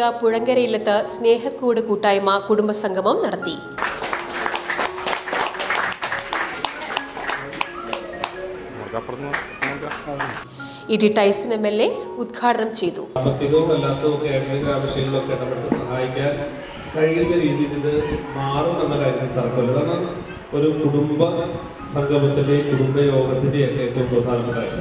പുഴങ്കരയില്ലത്ത് സ്നേഹക്കൂട് കൂട്ടായ്മ കുടുംബസംഗമം നടത്തി E T Taison M L A ഉദ്ഘാടനം ചെയ്തു സാമ്പത്തികവും അല്ലാത്തതും ഒക്കെ ആയിട്ടുള്ള ഗ്രാമശൈലികളൊക്കെ ഇടപെട്ട് സഹായിക്കാൻ കഴിയുന്ന രീതിയിൽ ഇത് മാറും എന്ന കാര്യത്തിൽ തർക്കമില്ല കാരണം ഒരു കുടുംബ സംഗമത്തിന്റെ കുടുംബ യോഗത്തിന്റെ ഒക്കെ ഏറ്റവും പ്രധാനപ്പെട്ട കാര്യം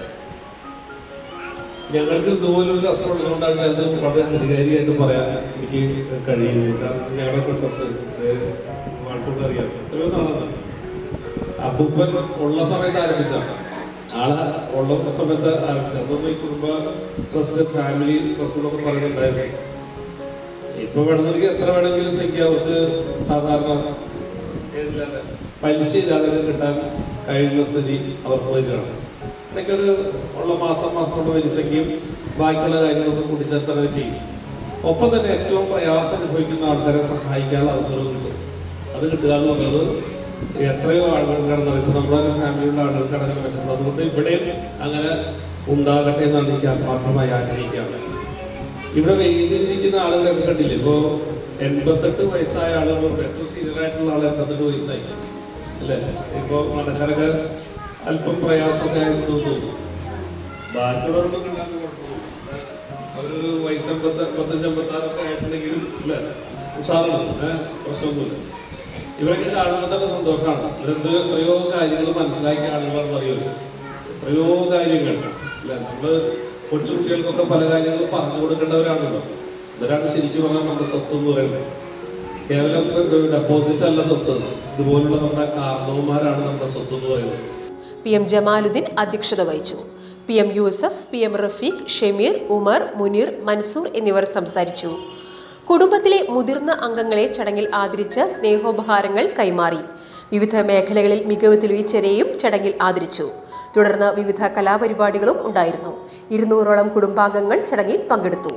ഞങ്ങൾക്ക് ഇതുപോലൊരു അസുഖം ഉള്ളതുകൊണ്ടാണ് അത് വളരെ അധികാരിയായിട്ട് പറയാൻ എനിക്ക് കഴിയുന്നത് കാരണം ഞങ്ങളുടെ ട്രസ്റ്റ് ആൾക്കൂടെ അറിയാം എത്രയോ നാളാണ് അപ്പൂപ്പൻ ഉള്ള സമയത്ത് ആരംഭിച്ചാണ് ആളെ ഉള്ള സമയത്ത് ആരംഭിച്ചത് അതൊന്നും ഈ കുടുംബ ട്രസ്റ്റ് ഫാമിലി ട്രസ്റ്റ് എന്നൊക്കെ പറയുന്നുണ്ടായിരുന്നു ഇപ്പൊ വേണമെങ്കിൽ എത്ര വേണമെങ്കിലും സംഖ്യ അവർക്ക് സാധാരണ ഏതില്ലാതെ പലിശ ഇല്ലാതെ കിട്ടാൻ കഴിയുന്ന സ്ഥിതി അവർക്ക് വരികയാണ് അതൊക്കെ ഒരു ഉള്ള മാസം മാസം ഉള്ള പലിശയ്ക്കും ബാക്കിയുള്ള കാര്യങ്ങളൊക്കെ കൂട്ടിച്ചേർത്തന്നെ ചെയ്യും ഒപ്പം തന്നെ ഏറ്റവും പ്രയാസം അനുഭവിക്കുന്ന ആൾക്കാരെ സഹായിക്കാനുള്ള അവസരം കിട്ടും അത് കിട്ടുക എന്ന് പറയുന്നത് എത്രയോ ആളുകൾക്കാണെന്ന് ഇപ്പൊ നമ്മുടെ ഫാമിലിയുള്ള ആളുകൾക്കാണ് അങ്ങനെ പറ്റുന്നത് അതുകൊണ്ട് ഇവിടെയും അങ്ങനെ ഉണ്ടാകട്ടെ എന്നാണ് എനിക്ക് ആത്മാർത്ഥമായി ആഗ്രഹിക്കുകയാണ് ഇവിടെ വെയിലിരിക്കുന്ന ആളുകളൊക്കെ കണ്ടില്ലേ ഇപ്പോ എൺപത്തെട്ട് വയസ്സായ ആളുകളുണ്ട് ഏറ്റവും സീനിയർ ആയിട്ടുള്ള ആൾ എൺപത്തെട്ട് വയസ്സായി അല്ലേ ഇപ്പൊ നടക്കാനൊക്കെ അല്പം പ്രയാസമൊക്കെ ആയിരുന്നു തോന്നുന്നു ബാക്കിയുള്ളവർക്കൊക്കെ ഉണ്ടാകുന്ന കുഴപ്പമൊന്നുമില്ല. അവരൊരു വയസ്സ് എൺപത്തി എൺപത്തഞ്ച് എൺപത്താറൊക്കെ ആയിട്ടുണ്ടെങ്കിലും അല്ലേ ഉഷാറാണ് ഏഹ് പ്രശ്നമൊന്നുമില്ല ഇവരൊക്കെ കാണുമ്പോൾ തന്നെ സന്തോഷമാണ് ഇവരെന്ത് എത്രയോ കാര്യങ്ങൾ മനസ്സിലാക്കിയ ആളുകളാണെന്ന് അറിയുമല്ലോ എത്രയോ കാര്യങ്ങൾ അല്ലെ നമ്മള് കൊച്ചുകുട്ടികൾക്കൊക്കെ പല കാര്യങ്ങളും പറഞ്ഞു കൊടുക്കേണ്ടവരാണല്ലോ ഇവരാണ് ശരിക്കും പറഞ്ഞാൽ നമ്മുടെ സ്വത്ത് എന്ന് പറയുന്നത് കേവലം ഡെപ്പോസിറ്റ് അല്ല സ്വത്ത് ഇതുപോലുള്ള നമ്മുടെ കാരണവന്മാരാണ് നമ്മുടെ സ്വത്ത് എന്ന് പറയുന്നത് പി എം ജമാലുദ്ദീൻ അധ്യക്ഷത വഹിച്ചു P M Yusuf P M Rafeeq Shameer Umar Muneer Mansoor എന്നിവർ സംസാരിച്ചു കുടുംബത്തിലെ മുതിർന്ന അംഗങ്ങളെ ചടങ്ങിൽ ആദരിച്ച് സ്നേഹോപഹാരങ്ങൾ കൈമാറി വിവിധ മേഖലകളിൽ മികവ് തെളിയിച്ചവരെയും ചടങ്ങിൽ ആദരിച്ചു തുടർന്ന് വിവിധ കലാപരിപാടികളും ഉണ്ടായിരുന്നു ഇരുന്നൂറോളം കുടുംബാംഗങ്ങൾ ചടങ്ങിൽ പങ്കെടുത്തു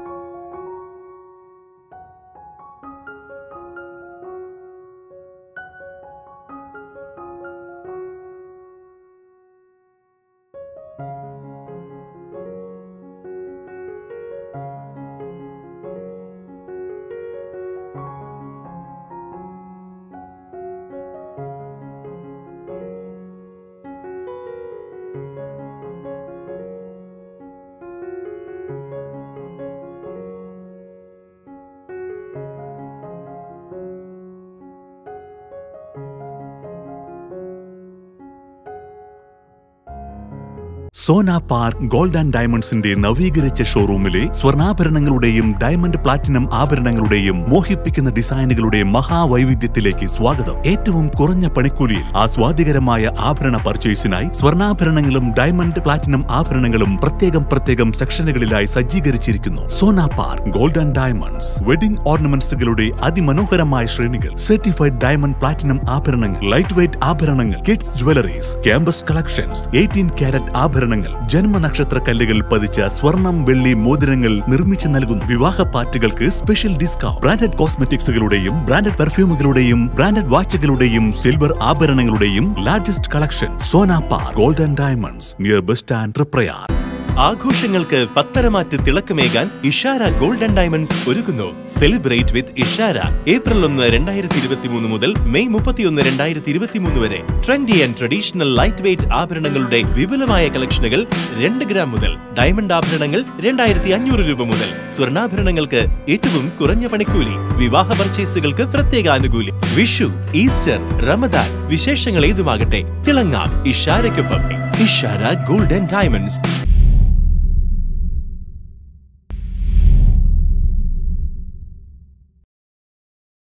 സോന പാർക്ക് ഗോൾഡ് ആൻഡ് ഡയമണ്ട്സിന്റെ നവീകരിച്ച ഷോറൂമിലെ സ്വർണ്ണാഭരണങ്ങളുടെയും ഡയമണ്ട് പ്ലാറ്റിനം ആഭരണങ്ങളുടെയും മോഹിപ്പിക്കുന്ന ഡിസൈനുകളുടെയും മഹാവൈവിധ്യത്തിലേക്ക് സ്വാഗതം ഏറ്റവും കുറഞ്ഞ പണിക്കൂലിയിൽ ആസ്വാദികരമായ ആഭരണ പർച്ചേസിനായി സ്വർണ്ണാഭരണങ്ങളും ഡയമണ്ട് പ്ലാറ്റിനം ആഭരണങ്ങളും പ്രത്യേകം പ്രത്യേകം സെക്ഷനുകളിലായി സജ്ജീകരിച്ചിരിക്കുന്നു Sona park gold and diamonds wedding ഓർണമെന്റ്സുകളുടെ അതിമനോഹരമായ ശ്രേണികൾ സർട്ടിഫൈഡ് ഡയമണ്ട് പ്ലാറ്റിനം ആഭരണങ്ങൾ ലൈറ്റ് വെയ്റ്റ് ആഭരണങ്ങൾ kids jewelleries campus collections eighteen carat ആഭരണങ്ങൾ ജന്മനക്ഷത്ര കല്ലുകൾ പതിച്ച സ്വർണം വെള്ളി മോതിരങ്ങൾ നിർമ്മിച്ചു നൽകുന്നു വിവാഹ പാർട്ടികൾക്ക് സ്പെഷ്യൽ ഡിസ്കൗണ്ട് ബ്രാൻഡഡ് കോസ്മെറ്റിക്സുകളുടെയും ബ്രാൻഡഡ് പെർഫ്യൂമുകളുടെയും ബ്രാൻഡഡ് വാച്ചുകളുടെയും സിൽവർ ആഭരണങ്ങളുടെയും largest collection Sona park gold and diamonds near bus stand Triprayar ആഘോഷങ്ങൾക്ക് പത്തരമാറ്റ് തിളക്കമേകാൻ ഇഷാര ഗോൾഡ് ആൻഡ് ഡയമണ്ട്സ് ഒരുക്കുന്നു സെലിബ്രേറ്റ് വിത്ത് ഇഷാര ഏപ്രിൽ ഒന്ന് രണ്ടായിരത്തി ഇരുപത്തി മൂന്ന് മുതൽ മെയ് മുപ്പത്തിയൊന്ന് രണ്ടായിരത്തി ഇരുപത്തി മൂന്ന് വരെ trendy and traditional light weight ആഭരണങ്ങളുടെ വിപുലമായ കളക്ഷനുകൾ രണ്ട് ഗ്രാം മുതൽ ഡയമണ്ട് ആഭരണങ്ങൾ രണ്ടായിരത്തി അഞ്ഞൂറ് രൂപ മുതൽ സ്വർണ്ണാഭരണങ്ങൾക്ക് ഏറ്റവും കുറഞ്ഞ പണിക്കൂലി വിവാഹ പർച്ചേസുകൾക്ക് പ്രത്യേക ആനുകൂല്യം വിഷു ഈസ്റ്റർ റമദാൻ വിശേഷങ്ങൾ ഏതുമാകട്ടെ തിളങ്ങാം ഇഷാരയ്ക്കൊപ്പം ഇഷാര ഗോൾഡ് ആൻഡ് ഡയമണ്ട്സ്